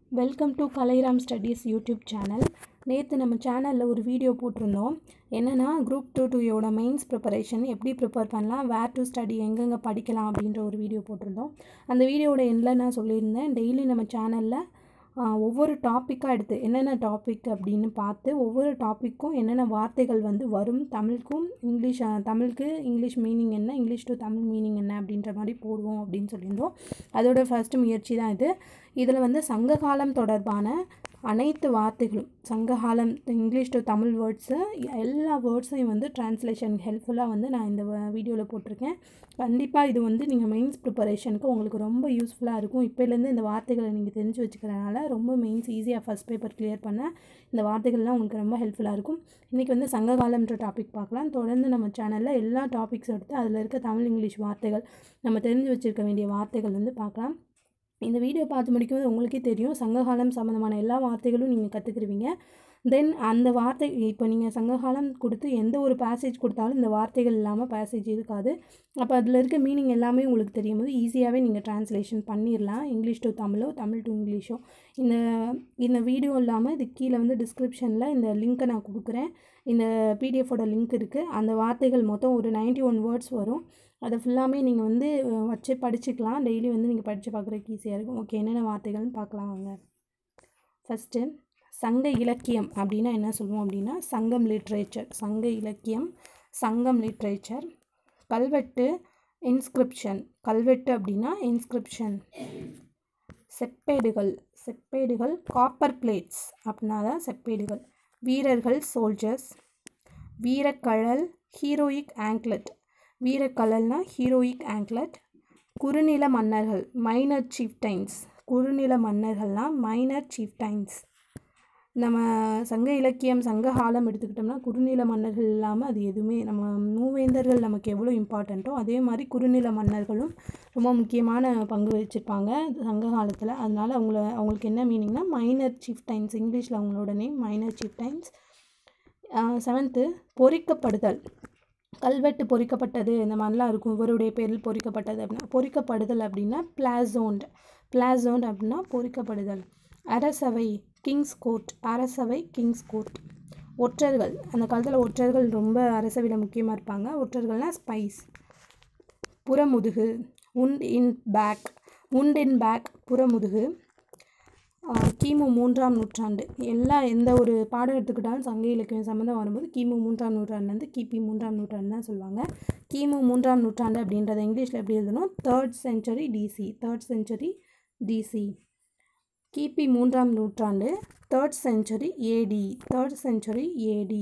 welcome to Kalairam studies YouTube channel நேற்று நம்ம சேனலில் ஒரு வீடியோ போட்டிருந்தோம் என்னென்னா குரூப் டூ டூயோட மெயின்ஸ் ப்ரிப்பரேஷன் எப்படி ப்ரிப்பேர் பண்ணலாம் வேர் டு ஸ்டடி எங்கெங்கே படிக்கலாம் அப்படின்ற ஒரு வீடியோ போட்டிருந்தோம் அந்த வீடியோட எண்டில் நான் சொல்லியிருந்தேன் டெய்லி நம்ம சேனலில் ஒவ்வொரு டாப்பிக்காக எடுத்து என்னென்ன டாபிக் அப்படின்னு பார்த்து ஒவ்வொரு டாப்பிக்கும் என்னென்ன வார்த்தைகள் வந்து வரும் தமிழுக்கும் இங்கிலீஷ் அஹ், தமிழுக்கு இங்கிலீஷ் மீனிங் என்ன இங்கிலீஷ் டு தமிழ் மீனிங் என்ன அப்படின்ற மாதிரி போடுவோம் அப்படின்னு சொல்லியிருந்தோம் அதோட ஃபர்ஸ்ட் முயற்சி தான் இது இதில் வந்து சங்ககாலம் தொடர்பான அனைத்து வார்த்தைகளும் சங்ககாலம் இங்கிலீஷ் டு தமிழ் வேர்ட்ஸு எல்லா வேர்ட்ஸையும் வந்து டிரான்ஸ்லேஷன் ஹெல்ப்ஃபுல்லாக வந்து நான் இந்த வீடியோவில் போட்டிருக்கேன் கண்டிப்பாக இது வந்து நீங்கள் மெயின்ஸ் ப்ரிப்பரேஷனுக்கு உங்களுக்கு ரொம்ப யூஸ்ஃபுல்லாக இருக்கும் இப்போலேருந்து இந்த வார்த்தைகளை நீங்கள் தெரிஞ்சு வச்சுக்கிறனால ரொம்ப மெயின்ஸ் ஈஸியாக ஃபஸ்ட் பேப்பர் கிளியர் பண்ண இந்த வார்த்தைகள்லாம் உங்களுக்கு ரொம்ப ஹெல்ப்ஃபுல்லாக இருக்கும் இன்றைக்கி வந்து சங்ககாலம்ன்ற டாபிக் பார்க்கலாம் தொடர்ந்து நம்ம சேனலில் எல்லா டாபிக்ஸ் எடுத்து அதில் இருக்க தமிழ் இங்கிலீஷ் வார்த்தைகள் நம்ம தெரிஞ்சு வச்சுருக்க வேண்டிய வார்த்தைகள் வந்து பார்க்கலாம் இந்த வீடியோ பார்த்து முடிக்கும்போது உங்களுக்கே தெரியும் சங்ககாலம் சம்மந்தமான எல்லா வார்த்தைகளும் நீங்கள் கற்றுக்குருவீங்க தென் அந்த வார்த்தை இப்போ நீங்கள் சங்ககாலம் கொடுத்து எந்த ஒரு பேசேஜ் கொடுத்தாலும் இந்த வார்த்தைகள் இல்லாமல் பேசேஜ் இருக்காது அப்போ அதில் இருக்க மீனிங் எல்லாமே உங்களுக்கு தெரியும் போது ஈஸியாகவே நீங்கள் ட்ரான்ஸ்லேஷன் பண்ணிடலாம் இங்கிலீஷ் டு தமிழோ தமிழ் டு இங்கிலீஷோ இந்த இந்த வீடியோ இல்லாமல் இது கீழே வந்து டிஸ்கிரிப்ஷனில் இந்த லிங்க்கை நான் கொடுக்குறேன் இந்த பிடிஎஃபோட லிங்க் இருக்குது அந்த வார்த்தைகள் மொத்தம் ஒரு 91 ஒன் வேர்ட்ஸ் வரும் அதை ஃபுல்லாமே நீங்கள் வந்து அஹ், வச்சு படிச்சுக்கலாம் டெய்லி வந்து நீங்கள் படித்து பார்க்குறதுக்கு ஈஸியாக இருக்கும் ஓகே என்னென்ன வார்த்தைகள்னு பார்க்கலாம் வாங்க ஃபஸ்ட்டு சங்க இலக்கியம் அப்படின்னா என்ன சொல்லுவோம் அப்படின்னா சங்கம் லிட்ரேச்சர் சங்க இலக்கியம் சங்கம் லிட்ரேச்சர் கல்வெட்டு இன்ஸ்கிரிப்ஷன் கல்வெட்டு அப்படின்னா இன்ஸ்கிரிப்ஷன் செப்பேடுகள் செப்பேடுகள் காப்பர் பிளேட்ஸ் அப்படின்னா தான் செப்பேடுகள் வீரர்கள் சோல்ஜர்ஸ் வீரக்கழல் ஹீரோயிக் ஆங்க்லெட் வீரக்கழல்னா ஹீரோயிக் ஆங்க்லெட் குறுநில மன்னர்கள் மைனர் சீஃப்டைன்ஸ் குறுநில மன்னர்கள்னால் மைனர் சீஃப்டைன்ஸ் நம்ம சங்க இலக்கியம் சங்க காலம் எடுத்துக்கிட்டோம்னா குறுநில மன்னர்கள் இல்லாமல் அது எதுவுமே நம்ம மூவேந்தர்கள் நமக்கு எவ்வளோ இம்பார்ட்டண்ட்டோ அதே மாதிரி குறுநில மன்னர்களும் ரொம்ப முக்கியமான பங்கு வச்சுருப்பாங்க சங்க காலத்தில் அதனால் அவங்கள அவங்களுக்கு என்ன மீனிங்னா மைனர் சீஃப்டைன்ஸ் இங்கிலீஷில் அவங்களோட நேம் மைனர் சீஃப்டைன்ஸ் செவன்த்து பொறிக்கப்படுதல் கல்வெட்டு பொறிக்கப்பட்டது இந்த மாதிரிலாம் இருக்கும் இவருடைய பேரில் பொறிக்கப்பட்டது அப்படின்னா பொறிக்கப்படுதல் அப்படின்னா பிளாசோண்ட் பிளாசோண்ட் அப்படின்னா பொறிக்கப்படுதல் அரசவை கிங்ஸ் கோர்ட் அரசவை கிங்ஸ் கோர்ட் ஒற்றர்கள் அந்த காலத்தில் ஒற்றர்கள் ரொம்ப அரசவையில் முக்கியமாக இருப்பாங்க ஒற்றர்கள்னால் ஸ்பைஸ் புறமுதுகு wound in back wound in back புறமுதுகு ஆஹ் கிமு மூன்றாம் நூற்றாண்டு எல்லா எந்த ஒரு பாடம் எடுத்துக்கிட்டாலும் சங்க இலக்கியம் சம்மந்தம் வரும்போது கிமு மூன்றாம் நூற்றாண்டுலேருந்து கிபி மூன்றாம் நூற்றாண்டு தான் சொல்லுவாங்க கிமு மூன்றாம் நூற்றாண்டு அப்படின்றத இங்கிலீஷில் எப்படி எழுதணும் third century BC third century BC கிபி மூன்றாம் நூற்றாண்டு third century AD third century AD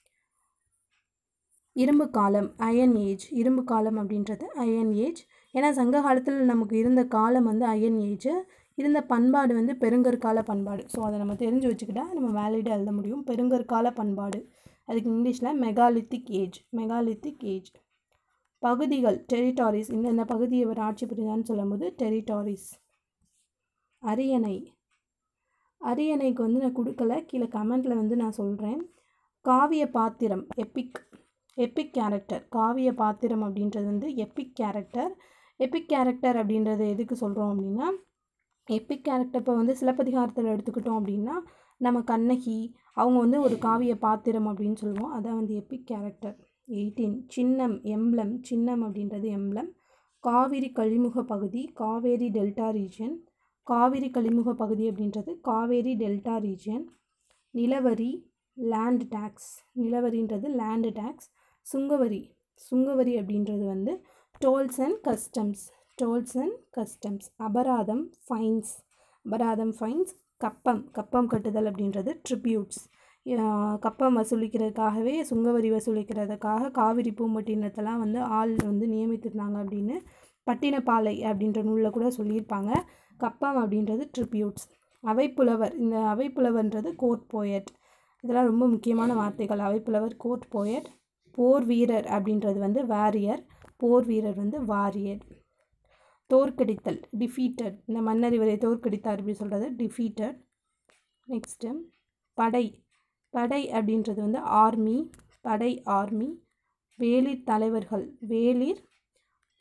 இரும்பு காலம் அயன் ஏஜ் இரும்பு காலம் அப்படின்றது அயன் ஏஜ் ஏன்னா சங்க காலத்தில் நமக்கு இருந்த காலம் வந்து அயன் ஏஜ் இருந்த பண்பாடு வந்து பெருங்கற்கால பண்பாடு ஸோ அதை நம்ம தெரிஞ்சு வச்சுக்கிட்டா நம்ம வேலிடாக எழுத முடியும் பெருங்கற்கால பண்பாடு அதுக்கு இங்கிலீஷில் மெகாலித்திக் ஏஜ் மெகாலித்திக் ஏஜ் பகுதிகள் டெரிட்டாரிஸ் இந்தந்த பகுதியை இவர் ஆட்சி புரிந்தான்னு சொல்லும்போது டெரிட்டாரிஸ் அரியணை அரியணைக்கு வந்து நான் கொடுக்கல கீழே கமெண்ட்டில் வந்து நான் சொல்கிறேன் காவிய பாத்திரம் எப்பிக் எப்பிக் கேரக்டர் காவிய பாத்திரம் அப்படின்றது வந்து எப்பிக் கேரக்டர் எப்பிக் கேரக்டர் அப்படின்றது எதுக்கு சொல்கிறோம் அப்படின்னா எப்பிக் கேரக்டர் இப்போ வந்து சிலப்பதிகாரத்தில் எடுத்துக்கிட்டோம் அப்படின்னா நம்ம கண்ணகி அவங்க வந்து ஒரு காவிய பாத்திரம் அப்படின்னு சொல்லுவோம் அதான் வந்து எப்பிக் கேரக்டர் எயிட்டீன் சின்னம் எம்ப்ளம் சின்னம் அப்படின்றது எம்ப்ளம் காவிரி கழிமுக பகுதி காவேரி டெல்டா ரீஜன் காவிரி கழிமுக பகுதி அப்படின்றது காவேரி டெல்டா ரீஜன் நிலவரி லேண்ட் டேக்ஸ் நிலவரின்றது லேண்டு டேக்ஸ் சுங்கவரி சுங்கவரி அப்படின்றது வந்து tolls and customs tolls and customs அபராதம் ஃபைன்ஸ் அபராதம் ஃபைன்ஸ் கப்பம் கப்பம் கட்டுதல் அப்படின்றது ட்ரிபியூட்ஸ் கப்பம் வசூலிக்கிறதுக்காகவே சுங்கவரி வசூலிக்கிறதுக்காக காவிரி பூம்பட்டினத்தெல்லாம் வந்து ஆள் வந்து நியமித்திருந்தாங்க அப்படின்னு பட்டினப்பாலை அப்படின்ற நூலில் கூட சொல்லியிருப்பாங்க கப்பம் அப்படின்றது ட்ரிபியூட்ஸ் அவைப்புலவர் இந்த அவைப்புலவர்ன்றது கோர்ட் போயட் இதெல்லாம் ரொம்ப முக்கியமான வார்த்தைகள் அவைப்புலவர் கோர்ட் போயட் போர் வீரர் அப்படின்றது வந்து வாரியர் போர் வீரர் வந்து வாரியர் தோற்கடித்தல் டிஃபீட்டட் இந்த மன்னர் இவரை தோற்கடித்தார் இப்படி சொல்கிறது டிஃபீட்டட் நெக்ஸ்ட்டு படை படை அப்படின்றது வந்து ஆர்மி படை ஆர்மி வேளிர் தலைவர்கள் வேளிர்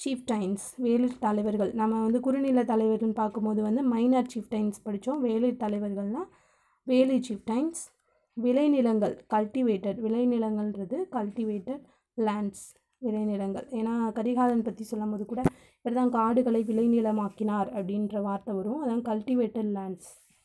சீஃப்டைன்ஸ் வேளிர் தலைவர்கள் நம்ம வந்து குறுநில தலைவர்னு பார்க்கும்போது வந்து மைனர் சீஃப்டைன்ஸ் படித்தோம் வேளிர் தலைவர்கள்னால் வேலி சீஃப்டைன்ஸ் விளைநிலங்கள் கல்டிவேட்டட் விளைநிலங்கள்ன்றது கல்டிவேட்டட் லேண்ட்ஸ் விளைநிலங்கள் ஏன்னா கரிகாலன் பற்றி சொல்லும்போது கூட இவர் தான் காடுகளை விளைநிலமாக்கினார் அப்படின்ற வார்த்தை வரும் அதான் கல்டிவேட்டட் லேண்ட்ஸ்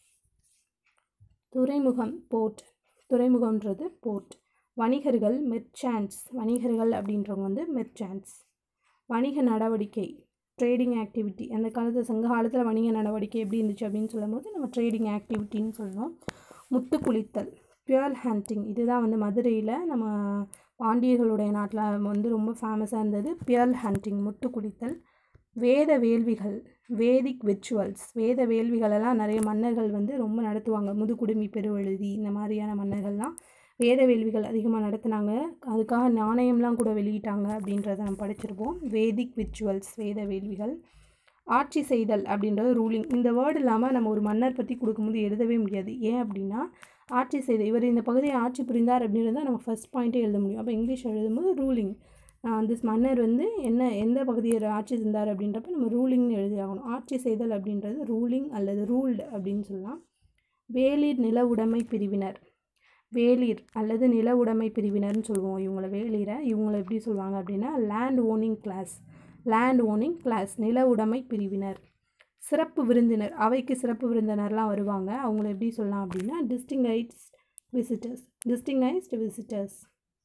துறைமுகம் போர்ட் துறைமுகம்ன்றது போர்ட் வணிகர்கள் மெர்ச்சான்ஸ் வணிகர்கள் அப்படின்றவங்க வந்து மெர்ச்சான்ஸ் வணிக நடவடிக்கை ட்ரேடிங் ஆக்டிவிட்டி அந்த காலத்தில் சங்க காலத்தில் வணிக நடவடிக்கை எப்படி இருந்துச்சு அப்படின்னு சொல்லும்போது நம்ம ட்ரேடிங் ஆக்டிவிட்டின்னு சொல்லணும் முத்து குளித்தல் பியர்ல் ஹண்டிங் இதுதான் வந்து மதுரையில் நம்ம பாண்டியர்களுடைய நாட்டில் வந்து ரொம்ப ஃபேமஸாக இருந்தது பியர்ல் ஹண்டிங் முத்து குளித்தல் வேத வேள்விகள் வேதிக் விச்சுவல்ஸ் வேத வேள்விகளெல்லாம் நிறைய மன்னர்கள் வந்து ரொம்ப நடத்துவாங்க முதுகுடுமி பெருவெழுதி இந்த மாதிரியான மன்னர்கள்லாம் வேத வேள்விகள் அதிகமாக நடத்துனாங்க அதுக்காக நாணயம்லாம் கூட வெளியிட்டாங்க அப்படின்றத நம்ம படிச்சிருப்போம் வேதிக் விச்சுவல்ஸ் வேத வேள்விகள் ஆட்சி செய்தல் அப்படின்றது ரூலிங் இந்த வேர்டு இல்லாமல் நம்ம ஒரு மன்னர் பற்றி கொடுக்கும்போது எழுதவே முடியாது ஏன் அப்படின்னா ஆட்சி செய்த இவர் இந்த பகுதியை ஆட்சி புரிந்தார் அப்படின்றத நம்ம ஃபஸ்ட் பாயிண்ட்டே எழுத முடியும் அப்போ இங்கிலீஷ் எழுதும்போது ரூலிங் திஸ் மன்னர் வந்து என்ன எந்த பகுதியை ஆட்சி செஞ்சார் அப்படின்றப்ப நம்ம ரூலிங்னு எழுதி ஆகணும் ஆட்சி செய்தல் அப்படின்றது ரூலிங் அல்லது ரூல்டு அப்படின்னு சொல்லலாம் வேளிர் நில உடைமை பிரிவினர் வேளிர் அல்லது நில உடைமை பிரிவினர்னு சொல்லுவோம் இவங்களை வேளிரை இவங்களை எப்படி சொல்லுவாங்க அப்படின்னா land owning class land owning class நில உடைமை பிரிவினர் சிறப்பு விருந்தினர் அவைக்கு சிறப்பு விருந்தினர்லாம் வருவாங்க அவங்கள எப்படி சொல்லலாம் அப்படின்னா டிஸ்டிங்கைஸ்ட் விசிட்டர்ஸ் டிஸ்டிங்கைஸ்ட் விசிட்டர்ஸ்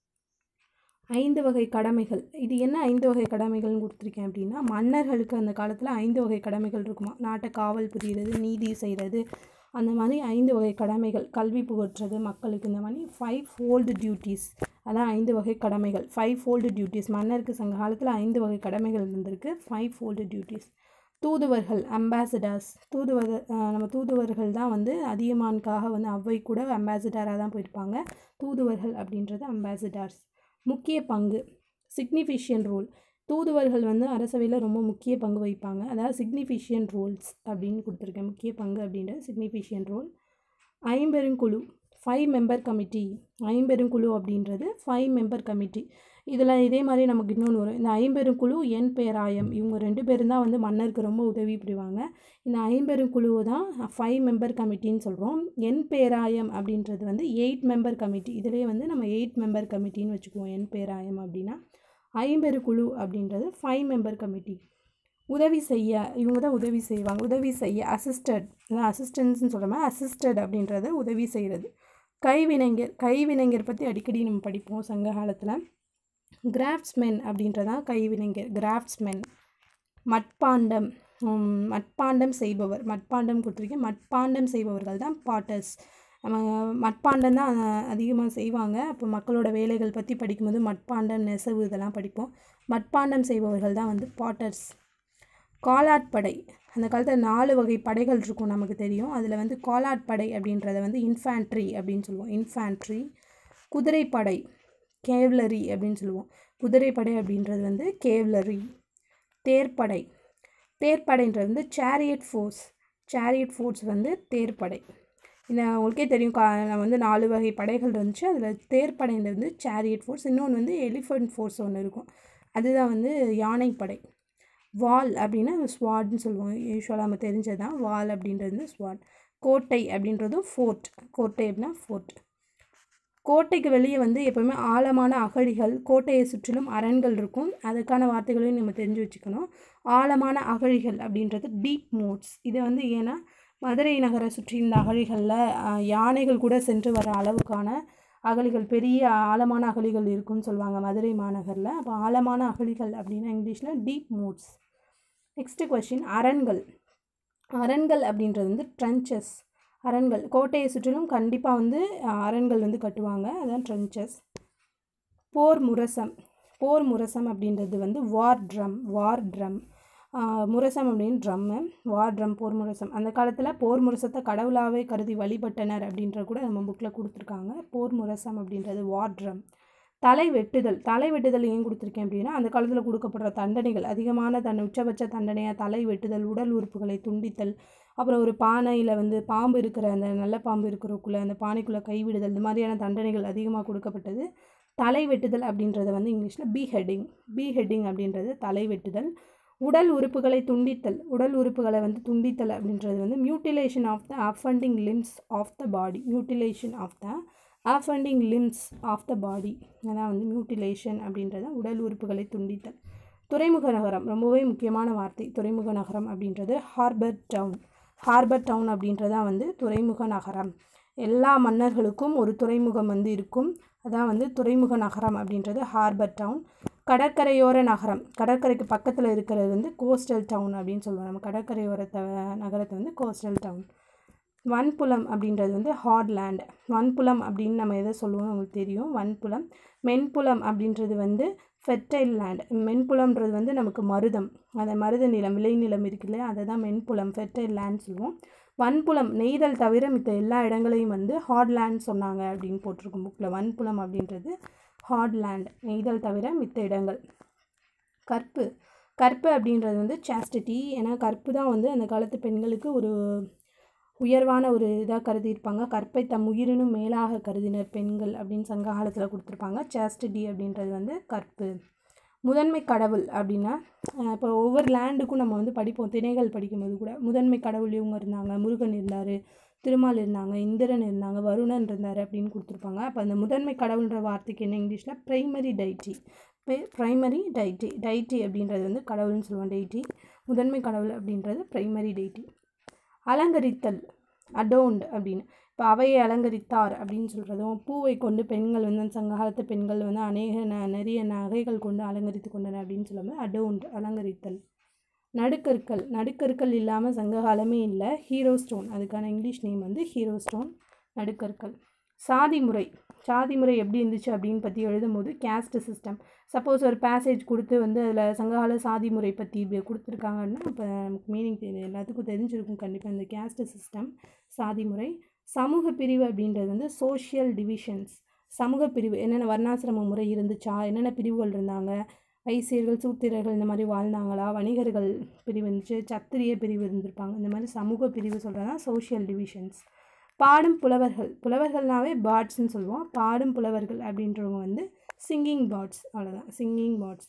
ஐந்து வகை கடமைகள் இது என்ன ஐந்து வகை கடமைகள்னு கொடுத்துருக்கேன் அப்படின்னா மன்னர்களுக்கு அந்த காலத்தில் ஐந்து வகை கடமைகள் இருக்குமா நாட்டை காவல் புரிகிறது நீதி செய்கிறது அந்த மாதிரி ஐந்து வகை கடமைகள் கல்வி புகற்றுறது மக்களுக்கு இந்த மாதிரி ஃபைவ் ஃபோல்டு டியூட்டிஸ் அதான் ஐந்து வகை கடமைகள் ஃபைவ் ஃபோல்டு டியூட்டிஸ் மன்னருக்கு சங்க காலத்தில் ஐந்து வகை கடமைகள் இருந்திருக்கு ஃபைவ் ஃபோல்டு டியூட்டிஸ் தூதுவர்கள் அம்பாசிடர்ஸ் தூதுவர் நம்ம தூதுவர்கள் தான் வந்து அதியமானுக்காக வந்து அவ்வை கூட அம்பாசிடராக தான் போயிருப்பாங்க தூதுவர்கள் அப்படின்றது அம்பாசிடர்ஸ் முக்கிய பங்கு சிக்னிஃபிஷியன்ட் ரோல் தூதுவர்கள் வந்து அரசவையில் ரொம்ப முக்கிய பங்கு வகிப்பாங்க அதாவது சிக்னிஃபிஷியன்ட் ரோல்ஸ் அப்படின்னு கொடுத்துருக்கேன் முக்கிய பங்கு அப்படின்றது சிக்னிஃபிஷியன்ட் ரோல் ஐம்பெருங்குழு ஃபைவ் மெம்பர் கமிட்டி ஐம்பெருங்குழு அப்படின்றது ஃபைவ் மெம்பர் கமிட்டி இதில் இதே மாதிரி நமக்கு இன்னொன்று வரும் இந்த ஐம்பெருங்குழு என் பேராயம் இவங்க ரெண்டு பேரும் தான் வந்து மன்னருக்கு ரொம்ப உதவி புரிவாங்க இந்த ஐம்பெருங்குழுவை தான் ஃபைவ் மெம்பர் கமிட்டின்னு சொல்கிறோம் என் பேராயம் அப்படின்றது வந்து எயிட் மெம்பர் கமிட்டி இதிலே வந்து நம்ம எயிட் மெம்பர் கமிட்டின்னு வச்சுக்குவோம் என் பேராயம் அப்படின்னா ஐம்பெருக்குழு அப்படின்றது ஃபைவ் மெம்பர் கமிட்டி உதவி செய்ய இவங்க தான் உதவி செய்வாங்க உதவி செய்ய அசிஸ்டட் அசிஸ்டன்ஸ்னு சொல்கிறோமா அசிஸ்டட் அப்படின்றது உதவி செய்கிறது கைவினைஞர் கைவினைஞர் பற்றி அடிக்கடி நம்ம படிப்போம் சங்க காலத்தில் கிராஃப்ட்ஸ்மென் அப்படின்றதான் கைவினைஞர் கிராஃப்ட்ஸ்மென் மட்பாண்டம் மட்பாண்டம் செய்பவர் மட்பாண்டம் கொடுத்துருக்கேன் மட்பாண்டம் செய்பவர்கள் தான் பாட்டர்ஸ் நம்ம மட்பாண்டம் தான் அதிகமாக செய்வாங்க அப்போ மக்களோட வேலைகள் பற்றி படிக்கும்போது மட்பாண்டம் நெசவு இதெல்லாம் படிப்போம் மட்பாண்டம் செய்பவர்கள் தான் வந்து பாட்டர்ஸ் காலாட்படை அந்த காலத்தில் நாலு வகை படைகள் இருக்கும் நமக்கு தெரியும் அதில் வந்து காலாட்படை அப்படின்றத வந்து இன்ஃபேண்ட்ரி அப்படின்னு சொல்லுவோம் இன்ஃபேண்ட்ரி குதிரைப்படை கேவ்லரி அப்படின்னு சொல்லுவோம் குதிரைப்படை அப்படின்றது வந்து கேவ்லரி தேர்ப்படை தேர்ப்படைன்றது வந்து சேரியட் ஃபோர்ஸ் சேரியட் ஃபோர்ஸ் வந்து தேர்ப்படை இந்த உங்களுக்கே தெரியும் கா வந்து நாலு வகை படைகள் இருந்துச்சு அதில் தேர்ப்படையில் வந்து சேரியட் ஃபோர்ஸ் இன்னொன்று வந்து எலிஃபண்ட் ஃபோர்ஸ் ஒன்று இருக்கும் அதுதான் வந்து யானைப்படை வால் அப்படின்னா ஸ்வாட்னு சொல்லுவோம் யூஸ்வலாக நம்ம தெரிஞ்சது தான் வால் அப்படின்றது வந்து ஸ்வாட் கோட்டை அப்படின்றதும் ஃபோர்ட் கோட்டை அப்படின்னா ஃபோர்ட் கோட்டைக்கு வெளியே வந்து எப்போவுமே ஆழமான அகழிகள் கோட்டையை சுற்றிலும் அரண்கள் இருக்கும் அதுக்கான வார்த்தைகளையும் நம்ம தெரிஞ்சு வச்சுக்கணும் ஆழமான அகழிகள் அப்படின்றது டீப் மோட்ஸ் இது வந்து ஏன்னா மதுரை நகரை சுற்றி இந்த அகழிகளில் யானைகள் கூட சென்று வர அளவுக்கான அகழிகள் பெரிய ஆழமான அகழிகள் இருக்குன்னு சொல்லுவாங்க மதுரை மாநகரில் அப்போ ஆழமான அகழிகள் அப்படின்னா இங்கிலீஷில் டீப் மோட்ஸ் நெக்ஸ்ட்டு கொஷின் அரண்கள் அரண்கள் அப்படின்றது வந்து ட்ரென்ச்சஸ் அரண்கள் கோட்டையை சுற்றிலும் கண்டிப்பாக வந்து அரண்கள் வந்து கட்டுவாங்க அதான் ட்ரென்ச்சஸ் போர் முரசம் போர் முரசம் அப்படின்றது வந்து வார் ட்ரம் வார் ட்ரம் முரசம் அப்படின்னு ட்ரம்மு வார் ட்ரம் போர் முரசம் அந்த காலத்தில் போர் முரசத்தை கடவுளாகவே கருதி வழிபட்டனர் அப்படின்ற கூட நம்ம புக்கில் கொடுத்துருக்காங்க போர் முரசம் அப்படின்றது வார் ட்ரம் தலை வெட்டுதல் தலை வெட்டுதல் ஏன் கொடுத்துருக்கேன் அப்படின்னா அந்த காலத்தில் கொடுக்கப்படுற தண்டனைகள் அதிகமான தன் உச்சபட்ச தண்டனையாக தலை வெட்டுதல் உடல் உறுப்புகளை துண்டித்தல் அப்புறம் ஒரு பானையில் வந்து பாம்பு இருக்கிற அந்த நல்ல பாம்பு இருக்கிறக்குள்ளே அந்த பானைக்குள்ளே கைவிடுதல் இந்த மாதிரியான தண்டனைகள் அதிகமாக கொடுக்கப்பட்டது தலை வெட்டுதல் அப்படின்றத வந்து இங்கிலீஷில் பி ஹெட்டிங் பி ஹெட்டிங் அப்படின்றது தலை வெட்டுதல் உடல் உறுப்புகளை துண்டித்தல் உடல் உறுப்புகளை வந்து துண்டித்தல் அப்படின்றது வந்து mutilation of the offending limbs of the body mutilation of the offending limbs of the body அதான் வந்து மியூட்டிலேஷன் அப்படின்றத உடல் உறுப்புகளை துண்டித்தல் துறைமுக நகரம் ரொம்பவே முக்கியமான வார்த்தை துறைமுக நகரம் அப்படின்றது ஹார்பர் டவுன் ஹார்பர் டவுன் அப்படின்றதான் வந்து துறைமுக நகரம் எல்லா மன்னர்களுக்கும் ஒரு துறைமுகம் வந்து இருக்கும் அதான் வந்து துறைமுக நகரம் அப்படின்றது ஹார்பர் டவுன் கடற்கரையோர நகரம் கடற்கரைக்கு பக்கத்தில் இருக்கிறது வந்து கோஸ்டல் டவுன் அப்படின்னு சொல்லுவோம் நம்ம கடற்கரையோர த நகரத்தை வந்து கோஸ்டல் டவுன் வன்புலம் அப்படின்றது வந்து ஹார்ட் லேண்ட் வன்புலம் அப்படின்னு நம்ம எதை சொல்லுவோம் உங்களுக்கு தெரியும் வன்புலம் மென்புலம் அப்படின்றது வந்து ஃபெர்டைல் லேண்ட் மென்புலம்ன்றது வந்து நமக்கு மருதம் அந்த மருத நிலம் விளைநிலம் இருக்கு இல்லையா அதை தான் மென்புலம் ஃபெர்டைல் லேண்ட் சொல்லுவோம் வன்புலம் நெய்தல் தவிர மித்த எல்லா இடங்களையும் வந்து ஹார்ட் லேண்ட் சொன்னாங்க அப்படின்னு போட்டிருக்கும் புக்கில் வன்புலம் அப்படின்றது ஹார்ட் லேண்ட் நெய்தல் தவிர மித்த இடங்கள் கற்பு கற்பு அப்படின்றது வந்து சாஸ்டிட்டி ஏன்னா கற்பு தான் வந்து அந்த காலத்து பெண்களுக்கு ஒரு உயர்வான ஒரு இதாக கருதியிருப்பாங்க கற்பை தம் உயிரினும் மேலாக கருதினர் பெண்கள் அப்படின்னு சங்க காலத்தில் கொடுத்துருப்பாங்க சாஸ்டிட்டி அப்படின்றது வந்து கற்பு முதன்மை கடவுள் அப்படின்னா அஹ் இப்போ ஒவ்வொரு லேண்டுக்கும் நம்ம வந்து படிப்போம் திணைகள் படிக்கும்போது கூட முதன்மை கடவுள் இவங்க இருந்தாங்க முருகன் இருந்தார் திருமால் இருந்தாங்க இந்திரன் இருந்தாங்க வருணன் இருந்தார் அப்படின்னு கொடுத்துருப்பாங்க அப்போ அந்த முதன்மை கடவுள்ன்ற வார்த்தைக்கு என்ன இங்கிலீஷில் ப்ரைமரி டைட்டி ப்ரைமரி டைட்டி டைட்டி அப்படின்றது வந்து கடவுள்னு சொல்லுவோம் டைட்டி முதன்மை கடவுள் அப்படின்றது ப்ரைமரி டைட்டி அலங்கரித்தல் அடோன்ட் அப்படின்னு இப்போ அவையை அலங்கரித்தார் அப்படின்னு சொல்கிறதும் பூவை கொண்டு பெண்கள் வந்து அந்த சங்க காலத்து பெண்கள் வந்து அநேக ந நிறைய நகைகள் கொண்டு அலங்கரித்து கொண்டனர் அப்படின்னு சொல்லும்போது அடோன்ட் அலங்கரித்தல் நடுக்கற்கள் நடுக்கற்கள் இல்லாமல் சங்க காலமே இல்லை ஹீரோ ஸ்டோன் அதுக்கான இங்கிலீஷ் நேம் வந்து ஹீரோ ஸ்டோன் நடுக்கற்கள் சாதி முறை சாதி முறை எப்படி இருந்துச்சு அப்படின்னு பற்றி எழுதும்போது கேஸ்ட் சிஸ்டம் சப்போஸ் ஒரு பேசேஜ் கொடுத்து வந்து அதில் சங்ககால சாதி முறை பற்றி இப்படி கொடுத்துருக்காங்கன்னா இப்போ நமக்கு மீனிங் தெரியும் எல்லாத்துக்கும் தெரிஞ்சிருக்கும் கண்டிப்பாக இந்த கேஸ்ட் சிஸ்டம் சாதி முறை சமூக பிரிவு அப்படின்றது வந்து சோஷியல் டிவிஷன்ஸ் சமூக பிரிவு என்னென்ன வர்ணாசிரம முறை இருந்துச்சா என்னென்ன பிரிவுகள் இருந்தாங்க வைசியர்கள் சூத்திரர்கள் இந்த மாதிரி வாழ்ந்தாங்களா வணிகர்கள் பிரிவு இருந்துச்சு சத்திரிய பிரிவு இருந்திருப்பாங்க இந்த மாதிரி சமூக பிரிவு சொல்கிறதா சோஷியல் டிவிஷன்ஸ் பாடும் புலவர்கள் புலவர்கள்னாவே பேர்ட்ஸ்னு சொல்லுவோம் பாடும் புலவர்கள் அப்படின்றவங்க வந்து சிங்கிங் பேர்ட்ஸ் அவ்வளோதான் சிங்கிங் பேர்ட்ஸ்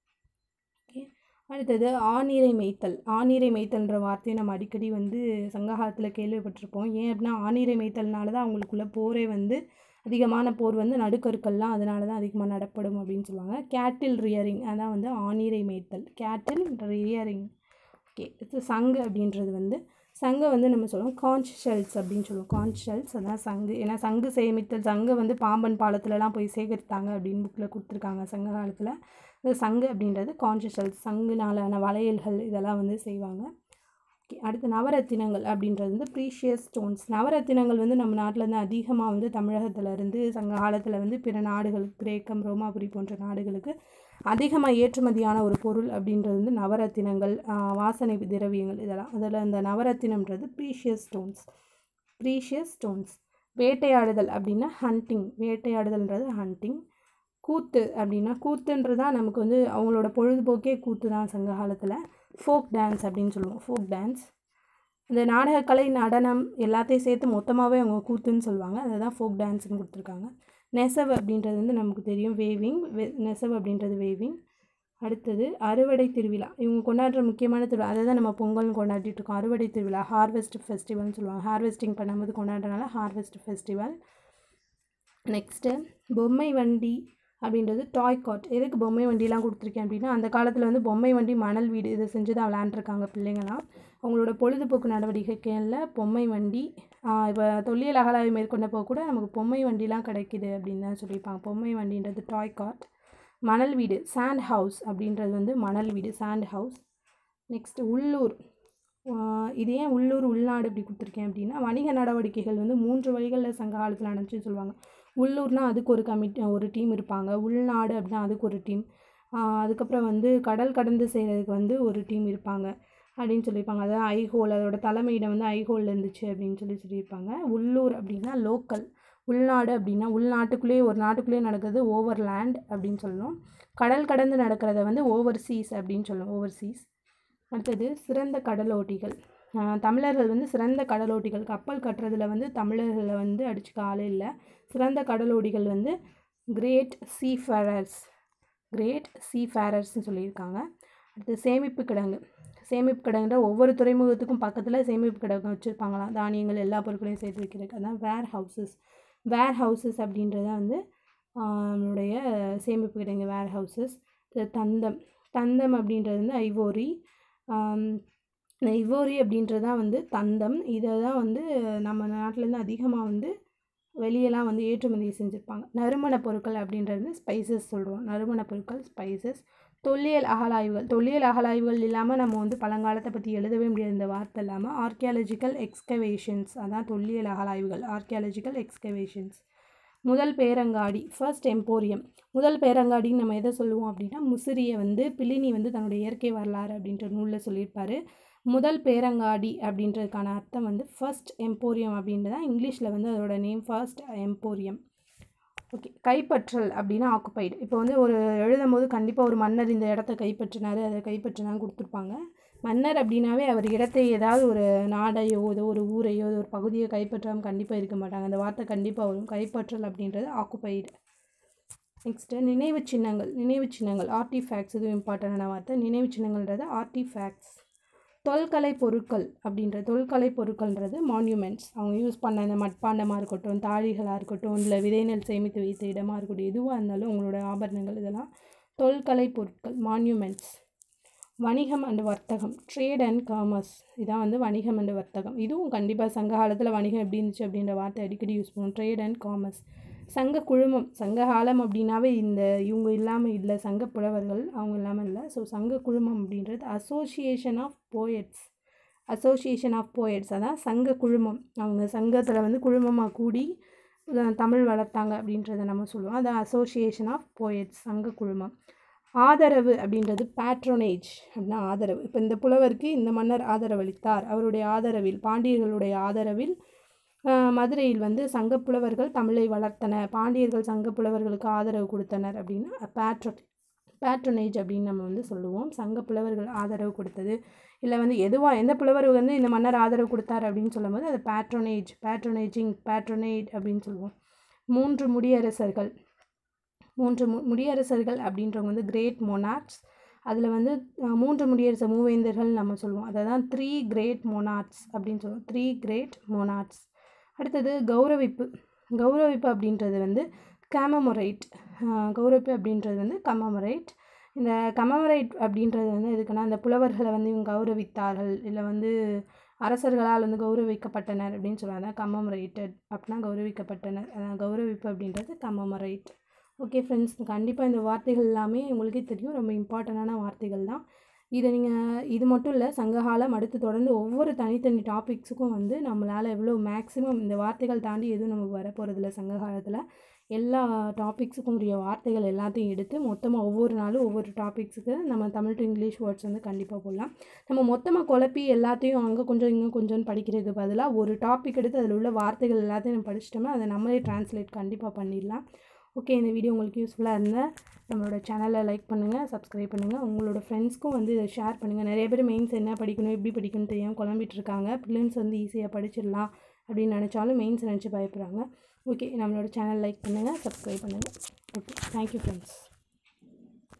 ஓகே அடுத்தது ஆநீரை மேய்த்தல் ஆநீரை மேய்த்தல்ன்ற வார்த்தையை நம்ம அடிக்கடி வந்து சங்ககாலத்தில் கேள்விப்பட்டிருப்போம் ஏன் அப்படின்னா ஆநீரை மேய்த்தல்னால தான் அவங்களுக்குள்ள போரே வந்து அதிகமான போர் வந்து நடுக்கருக்கள்லாம் அதனால தான் அதிகமாக நடப்படும் அப்படின்னு சொல்லுவாங்க கேட்டில் ரியரிங் அதான் வந்து ஆநீரை மேய்த்தல் கேட்டில் ரியரிங் ஓகே இது சங்கு அப்படின்றது வந்து சங்கை வந்து நம்ம சொல்லுவோம் கான்ச் ஷெல்ஸ் அப்படின்னு சொல்லுவோம் கான்ச் ஷெல்ஸ் அதான் சங்கு ஏன்னா சங்கு சேமித்தல் சங்கை வந்து பாம்பன் பாலத்துலலாம் போய் சேகரித்தாங்க அப்படின்னு புக்கில் கொடுத்துருக்காங்க சங்க காலத்தில் இந்த சங்கு அப்படின்றது கான்ச் ஷெல்ஸ் சங்குனாலான வளையல்கள் இதெல்லாம் வந்து செய்வாங்க ஓகே அடுத்து நவரத்தினங்கள் அப்படின்றது வந்து ப்ரீஷியஸ் ஸ்டோன்ஸ் நவரத்தினங்கள் வந்து நம்ம நாட்டில் இருந்து அதிகமாக வந்து தமிழகத்துல இருந்து சங்க காலத்தில் வந்து பிற நாடுகளுக்கு கிரேக்கம் ரோமாபுரி போன்ற நாடுகளுக்கு அதிகமாக ஏற்றுமதியான ஒரு பொருள் அப்படின்றது வந்து நவரத்தினங்கள் ஆஹ் வாசனை திரவியங்கள் இதெல்லாம் அதில் இந்த நவரத்தினம்ன்றது ப்ரீஷியஸ் ஸ்டோன்ஸ் ப்ரீஷியஸ் ஸ்டோன்ஸ் வேட்டையாடுதல் அப்படின்னா ஹண்டிங் வேட்டையாடுதல்ன்றது ஹண்டிங் கூத்து அப்படின்னா கூத்துன்றது தான் நமக்கு வந்து அவங்களோட பொழுதுபோக்கே கூத்து தான் சங்க காலத்தில் ஃபோக் டான்ஸ் அப்படின்னு சொல்லுவோம் ஃபோக் டான்ஸ் இந்த நாடகக்கலை நடனம் எல்லாத்தையும் சேர்த்து மொத்தமாகவே அவங்க கூத்துன்னு சொல்லுவாங்க அதை தான் ஃபோக் டான்ஸ்னு கொடுத்துருக்காங்க நெசவு அப்படின்றது வந்து நமக்கு தெரியும் வேவிங் நெசவு அப்படின்றது வேவிங் அடுத்தது அறுவடை திருவிழா இவங்க கொண்டாடுற முக்கியமான திருவிழா அதை தான் நம்ம பொங்கல்னு கொண்டாடிட்டு இருக்கோம் அறுவடை திருவிழா ஹார்வெஸ்ட் ஃபெஸ்டிவல்னு சொல்லுவாங்க ஹார்வெஸ்டிங் பண்ணும்போது கொண்டாடுறதுனால ஹார்வெஸ்ட் ஃபெஸ்டிவல் நெக்ஸ்ட்டு பொம்மை வண்டி அப்படின்றது டாய் காட் எதுக்கு பொம்மை வண்டிலாம் கொடுத்துருக்கேன் அப்படின்னா அந்த காலத்தில் வந்து பொம்மை வண்டி மணல் வீடு இதை செஞ்சு தான் விளையாண்டுருக்காங்க பிள்ளைங்களாம் அவங்களோட பொழுதுபோக்கு நடவடிக்கைகளில் பொம்மை வண்டி இப்போ தொல்லியல் அகலாய்வு மேற்கொண்டப்போ கூட நமக்கு பொம்மை வண்டிலாம் கிடைக்குது அப்படின்னு தான் சொல்லியிருப்பாங்க பொம்மை வண்டின்றது டாய் காட் மணல் வீடு சாண்ட் ஹவுஸ் அப்படின்றது வந்து மணல் வீடு சாண்ட் ஹவுஸ் நெக்ஸ்ட் உள்ளூர் ஆஹ் இது ஏன் உள்ளூர் உள்நாடு இப்படி கொடுத்துருக்கேன் அப்படின்னா வணிக நடவடிக்கைகள் வந்து மூன்று வழிகளில் சங்க காலத்தில் நடந்துச்சுன்னு சொல்லுவாங்க உள்ளூர்னா அதுக்கு ஒரு கமிட்டி ஒரு டீம் இருப்பாங்க உள்நாடு அப்படின்னா அதுக்கு ஒரு டீம் அதுக்கப்புறம் வந்து கடல் கடந்து செய்கிறதுக்கு வந்து ஒரு டீம் இருப்பாங்க அப்படின்னு சொல்லியிருப்பாங்க அதாவது ஐஹோல் அதோட தலைமையிடம் வந்து ஐஹோலில் இருந்துச்சு அப்படின்னு சொல்லி சொல்லியிருப்பாங்க உள்ளூர் அப்படின்னா லோக்கல் உள்நாடு அப்படின்னா உள்நாட்டுக்குள்ளேயே ஒரு நாட்டுக்குள்ளேயே நடக்கிறது ஓவர் லேண்ட் அப்படின்னு சொல்லணும் கடல் கடந்து நடக்கிறத வந்து ஓவர் சீஸ் அப்படின்னு சொல்லுவோம் ஓவர் சீஸ் அடுத்தது சிறந்த கடலோட்டிகள் ஆஹ் தமிழர்கள் வந்து சிறந்த கடலோட்டிகள் கப்பல் கட்டுறதுல வந்து தமிழர்களை வந்து அடிச்சுக்க ஆளே இல்லை சிறந்த கடலோட்டிகள் வந்து கிரேட் சீஃபேரர்ஸ் கிரேட் சீஃபேரர்ஸ்னு சொல்லியிருக்காங்க அடுத்து சேமிப்பு கிடங்கு சேமிப்பு கிடங்குன்ற ஒவ்வொரு துறைமுகத்துக்கும் பக்கத்தில் சேமிப்பு கிடங்கு வச்சுருப்பாங்களாம் தானியங்கள் எல்லா பொருட்களையும் சேர்த்து வைக்கிறதுக்கு அதான் வேர் ஹவுசஸ் வேர் ஹவுசஸ் அப்படின்றத வந்து நம்மளுடைய சேமிப்பு கிடங்கு வேர் ஹவுசஸ் தந்தம் தந்தம் அப்படின்றது வந்து ஐவோரி இந்த ஐவோரி அப்படின்றது தான் வந்து தந்தம் இதை தான் வந்து நம்ம நாட்டிலேருந்து அதிகமாக வந்து வெளியெல்லாம் வந்து ஏற்றுமதி செஞ்சுருப்பாங்க நறுமணப் பொருட்கள் அப்படின்றது வந்து ஸ்பைசஸ் சொல்கிறோம் நறுமணப் பொருட்கள் ஸ்பைசஸ் தொல்லியல் அகலாய்வுகள் தொல்லியல் அகலாய்வுகள் இல்லாமல் நம்ம வந்து பழங்காலத்தை பற்றி எழுதவே முடியாது இந்த வார்த்தை இல்லாமல் ஆர்கியாலஜிக்கல் எக்ஸ்கவேஷன்ஸ் அதான் தொல்லியல் அகலாய்வுகள் ஆர்கியாலஜிக்கல் எக்ஸ்கவேஷன்ஸ் முதல் பேரங்காடி ஃபர்ஸ்ட் எம்போரியம் முதல் பேரங்காடின்னு நம்ம எதை சொல்லுவோம் அப்படின்னா முசிறியை வந்து பிலினி வந்து தன்னுடைய இயற்கை வரலாறு அப்படின்ற நூலில் சொல்லியிருப்பாரு முதல் பேரங்காடி அப்படின்றதுக்கான அர்த்தம் வந்து ஃபர்ஸ்ட் எம்போரியம் அப்படின்றது தான் இங்கிலீஷில் வந்து அதோட நேம் ஃபர்ஸ்ட் எம்போரியம் ஓகே கைப்பற்றல் அப்படின்னா ஆக்குப்பைடு இப்போ வந்து ஒரு எழுதும் போது கண்டிப்பாக ஒரு மன்னர் இந்த இடத்த கைப்பற்றினார் அதை கைப்பற்றினான்னு கொடுத்துருப்பாங்க மன்னர் அப்படின்னாவே அவர் இடத்தை ஏதாவது ஒரு நாடையோ ஏதோ ஒரு ஊரையோ ஒரு பகுதியை கைப்பற்றாமல் கண்டிப்பாக இருக்க மாட்டாங்க அந்த வார்த்தை கண்டிப்பாக வரும் கைப்பற்றல் அப்படின்றது ஆக்குப்பைடு நெக்ஸ்ட்டு நினைவு சின்னங்கள் நினைவு சின்னங்கள் ஆர்டிஃபேக்ட்ஸ் இதுவும் இம்பார்ட்டண்டான வார்த்தை நினைவு சின்னங்கள்ன்றது ஆர்டிஃபேக்ட்ஸ் தொல்கலை பொருட்கள் அப்படின்ற தொல்கலை பொருட்கள்ன்றது மான்யூமெண்ட்ஸ் அவங்க யூஸ் பண்ண இந்த மட்பாண்டமாக இருக்கட்டும் தாழிகளாக இருக்கட்டும் இல்லை விதைநெல் சேமித்து வைத்த இடமாக இருக்கட்டும் எதுவாக இருந்தாலும் உங்களோட ஆபரணங்கள் இதெல்லாம் தொல்கலை பொருட்கள் மான்யூமெண்ட்ஸ் வணிகம் அண்ட் வர்த்தகம் ட்ரேட் அண்ட் காமர்ஸ் இதான் வந்து வணிகம் அண்ட் வர்த்தகம் இதுவும் கண்டிப்பாக சங்க காலத்தில் வணிகம் எப்படி இருந்துச்சு அப்படின்ற வார்த்தை அடிக்கடி யூஸ் பண்ணுவோம் ட்ரேட் அண்ட் காமர்ஸ் சங்க குழுமம் சங்க காலம் அப்படின்னாவே இந்த இவங்க இல்லாமல் இல்லை சங்க புலவர்கள் அவங்க இல்லாமல் இல்லை ஸோ சங்க குழுமம் அப்படின்றது association of poets association of poets அதான் சங்க குழுமம் அவங்க சங்கத்தில் வந்து குழுமமாக கூடி தமிழ் வளர்த்தாங்க அப்படின்றத நம்ம சொல்லுவோம் அது அசோசியேஷன் ஆஃப் போயட்ஸ் சங்க குழுமம் ஆதரவு அப்படின்றது பேட்ரோனேஜ் அப்படின்னா ஆதரவு இப்போ இந்த புலவருக்கு இந்த மன்னர் ஆதரவளித்தார் அவருடைய ஆதரவில் பாண்டியர்களுடைய ஆதரவில் மதுரையில் வந்து சங்கப்புலவர்கள் தமிழை வளர்த்தன பாண்டியர்கள் சங்கப்புலவர்களுக்கு ஆதரவு கொடுத்தனர் அப்படின்னா பேட்ரோ பேட்ரனேஜ் அப்படின்னு நம்ம வந்து சொல்லுவோம் சங்க புலவர்கள் ஆதரவு கொடுத்தது இல்லை வந்து எதுவாக எந்த புலவர் வந்து இந்த மன்னர் ஆதரவு கொடுத்தார் அப்படின்னு சொல்லும்போது அது பேட்ரோனேஜ் பேட்ரோனேஜிங் பேட்ரோனேட் அப்படின்னு சொல்லுவோம் மூன்று முடியரசர்கள் மூன்று மு முடியரசர்கள் அப்படின்றவங்க வந்து கிரேட் மொனார்ட்ஸ் அதில் வந்து மூன்று முடியரச மூவேந்தர்கள் நம்ம சொல்லுவோம் அதை தான் த்ரீ கிரேட் மொனார்ட்ஸ் அப்படின்னு சொல்லுவோம் த்ரீ கிரேட் மொனார்ட்ஸ் அடுத்தது கௌரவிப்பு கௌரவிப்பு அப்படின்றது வந்து கேமமொரைட் கௌரவிப்பு அப்படின்றது வந்து கமமொரைட் இந்த கமமரைட் அப்படின்றது வந்து எதுக்குன்னா இந்த புலவர்களை வந்து இவங்க கௌரவித்தார்கள் இல்லை வந்து அரசர்களால் வந்து கௌரவிக்கப்பட்டனர் அப்படின்னு சொல்லுவாங்க கமமரேட்டட் அப்படின்னா கௌரவிக்கப்பட்டனர் அதான் கௌரவிப்பு அப்படின்றது கமமரைட் ஓகே ஃப்ரெண்ட்ஸ் கண்டிப்பாக இந்த வார்த்தைகள் எல்லாமே உங்களுக்கே தெரியும் ரொம்ப இம்பார்ட்டண்டான வார்த்தைகள் தான் இதை நீங்கள் இது மட்டும் இல்லை சங்ககாலம் அடுத்து தொடர்ந்து ஒவ்வொரு தனித்தனி டாபிக்ஸுக்கும் வந்து நம்மளால் எவ்வளோ மேக்ஸிமம் இந்த வார்த்தைகள் தாண்டி எதுவும் நமக்கு வரப்போகிறதில்ல சங்ககாலத்தில் எல்லா டாபிக்ஸுக்கும் உரிய வார்த்தைகள் எல்லாத்தையும் எடுத்து மொத்தமாக ஒவ்வொரு நாளும் ஒவ்வொரு டாபிக்ஸுக்கு நம்ம தமிழ் டு இங்கிலீஷ் வேர்ட்ஸ் வந்து கண்டிப்பாக போடலாம் நம்ம மொத்தமாக குழப்பி எல்லாத்தையும் அங்கே கொஞ்சம் இங்கே கொஞ்சம்னு படிக்கிறதுக்கு பதிலாக ஒரு டாபிக் எடுத்து அதில் உள்ள வார்த்தைகள் எல்லாத்தையும் நம்ம படிச்சிட்டோம்னா அதை நம்மளே ட்ரான்ஸ்லேட் கண்டிப்பாக பண்ணிடலாம் ஓகே இந்த வீடியோ உங்களுக்கு யூஸ்ஃபுல்லாக இருந்தால் நம்மளோட சேனலை லைக் பண்ணுங்கள் சப்ஸ்கிரைப் பண்ணுங்கள் உங்களோட ஃப்ரெண்ட்ஸ்க்கும் வந்து இதை ஷேர் பண்ணுங்கள் நிறைய பேர் மெயின்ஸ் என்ன படிக்கணும் எப்படி படிக்கணும்னு தெரியாமல் குழம்பிட்டு இருக்காங்க ப்ரிலிம்ஸ் வந்து ஈஸியாக படிச்சிடலாம் அப்படின்னு நினச்சாலும் மெயின்ஸ் நினச்சி பயப்படுறாங்க ஓகே நம்மளோட சேனல் லைக் பண்ணுங்கள் சப்ஸ்கிரைப் பண்ணுங்கள் ஓகே தேங்க்யூ ஃப்ரெண்ட்ஸ்